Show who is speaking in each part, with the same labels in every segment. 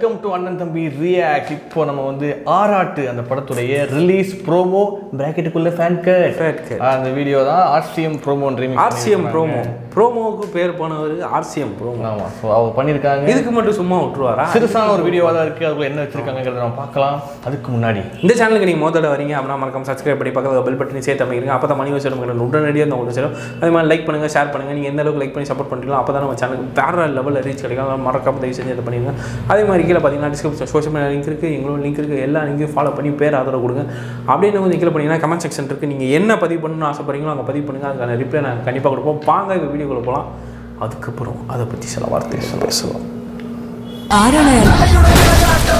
Speaker 1: Welcome to அண்ணன் தம்பி react இப்போ நம்ம வந்து ஆராட்டு அந்த படத்துடைய ரிலீஸ் ப்ரோமோ பிராக்கெட்டுக்குள்ள ஃபேன் கட்
Speaker 2: Fan cut.
Speaker 1: அந்த வீடியோ தான் ஆர்சிஎம் ப்ரோமோ
Speaker 2: ஆர்சிஎம் ப்ரோமோ ப்ரோமோவுக்கு பேர் போனவர் ஆர்சிஎம் ப்ரோமோ
Speaker 1: ஆமா ஸோ அவங்க பண்ணியிருக்காங்க
Speaker 2: இதுக்கு மட்டும் சும்மா விட்டுருவாரா
Speaker 1: சிறுசான ஒரு வீடியோவாக தான் இருக்குது அதுக்குள்ள என்ன வச்சிருக்காங்கிறத நம்ம பார்க்கலாம் அதுக்கு முன்னாடி
Speaker 2: இந்த சேனலுக்கு நீங்கள் மோதோட வரீங்க அப்படின்னா மறக்காம சப்ஸ்கிரைப் பண்ணி பக்கத்தில் பெல் பட்டனி சேர்த்து அமைக்கிறீங்க அப்போ தான் மணி வச்சு நமக்கு உடனடியாக இந்த உங்களுக்கு சேரும் அதே மாதிரி லைக் பண்ணுங்கள் ஷேர் பண்ணுங்கள் நீங்கள் எந்த அளவுக்கு லைக் பண்ணி சப்போர்ட் பண்ணுறீங்களோ அப்போ தான் நம்ம சேனலுக்கு வேறு லெவலில் ரீச் கிடைக்கும் அதனால மறக்காம தயவு செஞ்சு இதை பண்ணிடுங்க அதே மாதிரி கீழே பார்த்தீங்கன்னா டிஸ்கிரிப்ஷன் சோஷியல் மீடியா லிங்க் இருக்குது எங்களோட லிங்க் இருக்குது எல்லா லிங்கையும் ஃபாலோ பண்ணி பேர் ஆதரவு கொடுங்க அப்படின்னு கொஞ்சம் கீழே பண்ணீங்கன்னா கமெண்ட் செக்ஷன் இருக்குது நீங்கள் என்ன பதிவு பண்ணணும்னு ஆசைப்படுறீங்களோ அங்கே பதிவு பண்ணுங்கள் அதுக்கான ரிப்ளை நான் கண்டிப்பாக கொடுப்போம் வாங்க இப்போ வீடியோக்குள்ளே போகலாம் அதுக்கப்புறம் அதை பற்றி சில வார்த்தைகள் பேசுவோம்
Speaker 3: ஆரணயன்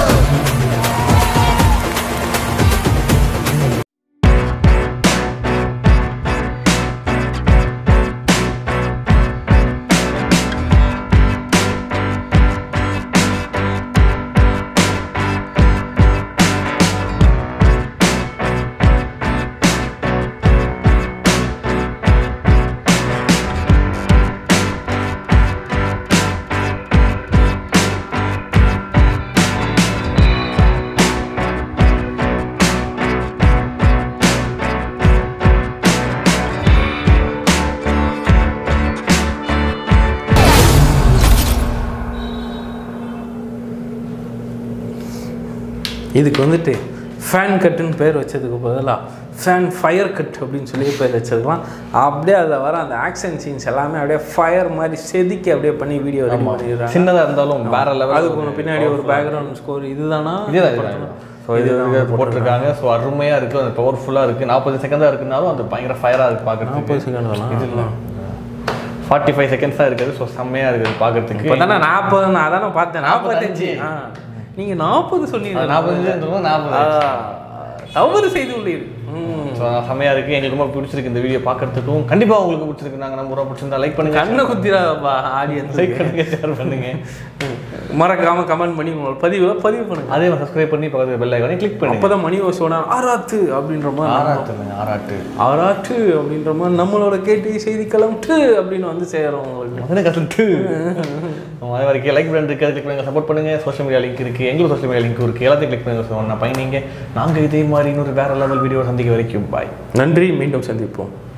Speaker 2: இதுக்கு வந்துட்டு ஃபேன் கட்டுன்னு பேர் வச்சதுக்கு பதிலாக ஃபேன் ஃபயர் கட் அப்படின்னு சொல்லி பேர் வச்சிருக்கலாம் அப்படியே அதில் வர அந்த ஆக்ஷன் சீன்ஸ் எல்லாமே அப்படியே ஃபயர் மாதிரி செதுக்கி அப்படியே பண்ணி வீடியோ ரெடி பண்ணிடுறாங்க
Speaker 1: சின்னதாக இருந்தாலும் வேற லெவல்
Speaker 2: அதுக்கு ஒன்று பின்னாடி ஒரு பேக்ரவுண்ட் ஸ்கோர் இதுதானா
Speaker 1: இதுதான் ஸோ இது இது போட்டிருக்காங்க ஸோ அருமையாக இருக்குது அந்த பவர்ஃபுல்லாக இருக்குது நாற்பது செகண்டாக இருக்குனாலும் அது பயங்கர ஃபயராக இருக்குது பார்க்குறதுக்கு
Speaker 2: முப்பது செகண்ட் தானா
Speaker 1: இது இல்லை ஃபார்ட்டி ஃபைவ் செகண்ட்ஸாக இருக்குது ஸோ செம்மையாக இருக்குது பார்க்குறதுக்கு
Speaker 2: இப்போ தானே நாற்பது நான் அதானே பார்த்தேன் நாற்பத்தஞ்சு ஆ நீங்கள் நாற்பது சொன்னீங்க
Speaker 1: நாற்பது நாற்பது
Speaker 2: தவறு செய்து உள்ளீர் ம்
Speaker 1: ஸோ செம்மையாக இருக்குது எங்களுக்கு ரொம்ப பிடிச்சிருக்கு இந்த வீடியோ பார்க்கறதுக்கும் கண்டிப்பாக உங்களுக்கு பிடிச்சிருக்கு நாங்கள் நம்ம ரொம்ப பிடிச்சிருந்தா லைக் பண்ணுங்க
Speaker 2: கண்ணை குத்திராதப்பா ஆடியன்ஸ்
Speaker 1: லைக் பண்ணுங்க ஷேர் பண்ணுங்க
Speaker 2: மறக்காம கமெண்ட் பண்ணி உங்களோட பதிவுல பதிவு பண்ணுங்க
Speaker 1: அதே சப்ஸ்கிரைப் பண்ணி பக்கத்தில் பெல் ஐக்கானே கிளிக் பண்ணுங்க
Speaker 2: அப்பதான் மணி ஓசோனா ஆராத்து அப்படின்ற மாதிரி
Speaker 1: ஆராட்டுங்க ஆராட்டு
Speaker 2: ஆராட்டு அப்படின்ற மாதிரி நம்மளோட கேட்டு செய்திக்களம் டு அப்படின்னு வந்து சேரும் உங்களுக்கு
Speaker 1: முதல்ல கற்றுட்டு அதே மாதிரி லைக் பட்டன் இருக்கு கிளிக் பண்ணுங்க சப்போர்ட் பண்ணுங்க சோஷியல் மீடியா லிங்க் இருக்கு எங்களுக்கு சோஷியல் மீடியா லிங்க் இருக்கு எல்லாத்தையும் கிளிக் பண்ணுங்க ஸோ நான் பயணிங்க நாங்கள் இதே மாதிரி இன்னொரு வேற லெவல் வீடியோ சந்திக்க வரைக்கும் பாய்
Speaker 2: நன்றி மீண்டும் சந்திப்போம்